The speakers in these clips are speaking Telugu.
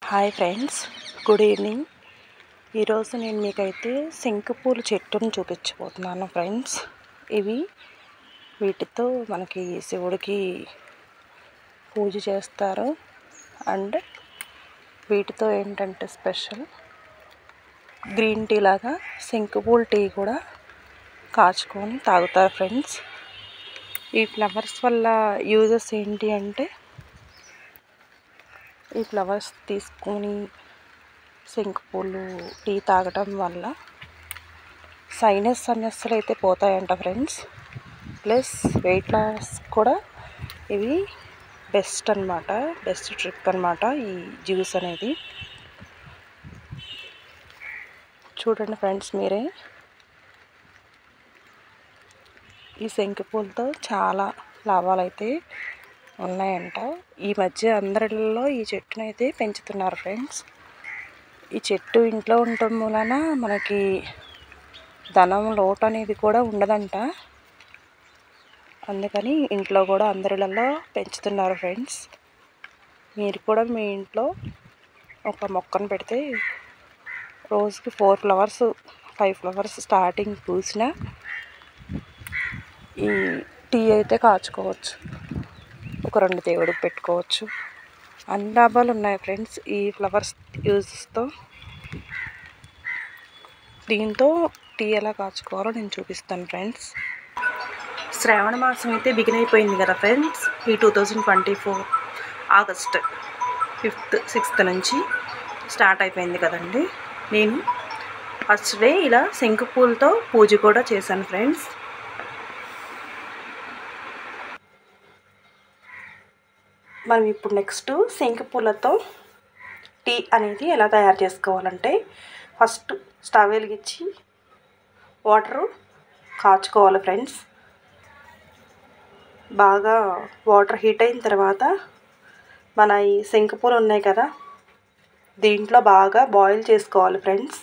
హాయ్ ఫ్రెండ్స్ గుడ్ ఈవినింగ్ ఈరోజు నేను మీకైతే శంకుపూల చెట్టును చూపించబోతున్నాను ఫ్రెండ్స్ ఇవి వీటితో మనకి శివుడికి పూజ చేస్తారు అండ్ వీటితో ఏంటంటే స్పెషల్ గ్రీన్ టీ లాగా శంకుపూల టీ కూడా కాచుకొని తాగుతారు ఫ్రెండ్స్ ఈ ఫ్లవర్స్ వల్ల యూజెస్ ఏంటి అంటే ఈ ఫ్లవర్స్ తీసుకొని శంకుపూలు టీ తాగటం వల్ల సైనస్ సమస్యలు అయితే పోతాయంట ఫ్రెండ్స్ ప్లస్ వెయిట్ లాస్ కూడా ఇవి బెస్ట్ అనమాట బెస్ట్ ట్రిక్ అనమాట ఈ జ్యూస్ అనేది చూడండి ఫ్రెండ్స్ మీరే ఈ శంకుపూలతో చాలా లాభాలు అయితే ఉన్నాయంట ఈ మధ్య అందరిలో ఈ చెట్టును అయితే పెంచుతున్నారు ఫ్రెండ్స్ ఈ చెట్టు ఇంట్లో ఉండటం వలన మనకి ధనం లోటు అనేది కూడా ఉండదంట అందుకని ఇంట్లో కూడా అందరిలలో పెంచుతున్నారు ఫ్రెండ్స్ మీరు కూడా మీ ఇంట్లో ఒక మొక్కను పెడితే రోజుకి four flowers five flowers starting పూసిన ఈ టీ అయితే కాచుకోవచ్చు ఒక రెండు దేవుడికి పెట్టుకోవచ్చు అన్ని లాభాలు ఉన్నాయి ఫ్రెండ్స్ ఈ ఫ్లవర్స్ యూజ్తో దీంతో టీ ఎలా కాచుకోవాలో నేను చూపిస్తాను ఫ్రెండ్స్ శ్రావణ మాసం అయితే బిగిన్ అయిపోయింది కదా ఫ్రెండ్స్ ఈ two thousand twenty four August fifth sixth నుంచి స్టార్ట్ అయిపోయింది కదండి నేను ఫస్ట్ డే ఇలా శంకు పూలతో పూజ కూడా చేశాను ఫ్రెండ్స్ మనం ఇప్పుడు నెక్స్ట్ శంకు పూలతో టీ అనేది ఎలా తయారు చేసుకోవాలంటే ఫస్ట్ స్టవ్ వెలిగించి వాటరు కాచుకోవాలి ఫ్రెండ్స్ బాగా వాటర్ హీట్ అయిన తర్వాత మన ఈ శంకుపూలు ఉన్నాయి కదా దీంట్లో బాగా బాయిల్ చేసుకోవాలి ఫ్రెండ్స్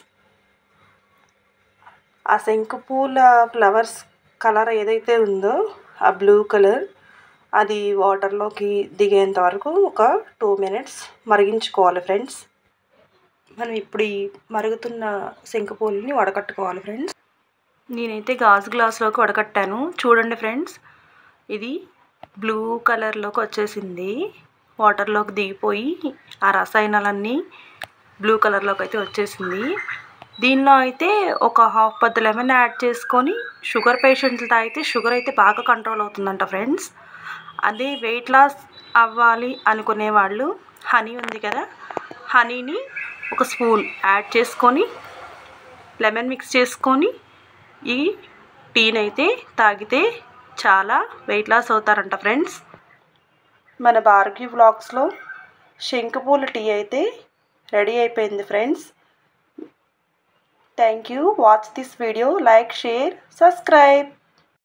ఆ శంకుపూల ఫ్లవర్స్ కలర్ ఏదైతే ఉందో ఆ బ్లూ కలర్ అది వాటర్లోకి దిగేంత వరకు ఒక టూ మినిట్స్ మరిగించుకోవాలి ఫ్రెండ్స్ మనం ఇప్పుడు ఈ మరుగుతున్న శంకుపూలని వడకట్టుకోవాలి ఫ్రెండ్స్ నేనైతే గాజు గ్లాస్లోకి వడకట్టాను చూడండి ఫ్రెండ్స్ ఇది బ్లూ కలర్లోకి వచ్చేసింది వాటర్లోకి దిగిపోయి ఆ రసాయనాలన్నీ బ్లూ కలర్లోకి అయితే వచ్చేసింది దీనిలో అయితే ఒక హాఫ్ పద్ద లెమన్ యాడ్ చేసుకొని షుగర్ పేషెంట్లు తాగితే షుగర్ అయితే బాగా కంట్రోల్ అవుతుందంట ఫ్రెండ్స్ అదే వెయిట్ లాస్ అవ్వాలి అనుకునే వాళ్ళు హనీ ఉంది కదా హనీని ఒక స్పూన్ యాడ్ చేసుకొని లెమన్ మిక్స్ చేసుకొని ఈ టీని అయితే తాగితే చాలా వెయిట్ లాస్ అవుతారంట ఫ్రెండ్స్ మన భార్గీ వ్లాగ్స్లో శంకుపూల టీ అయితే రెడీ అయిపోయింది friends thank you watch this video like share subscribe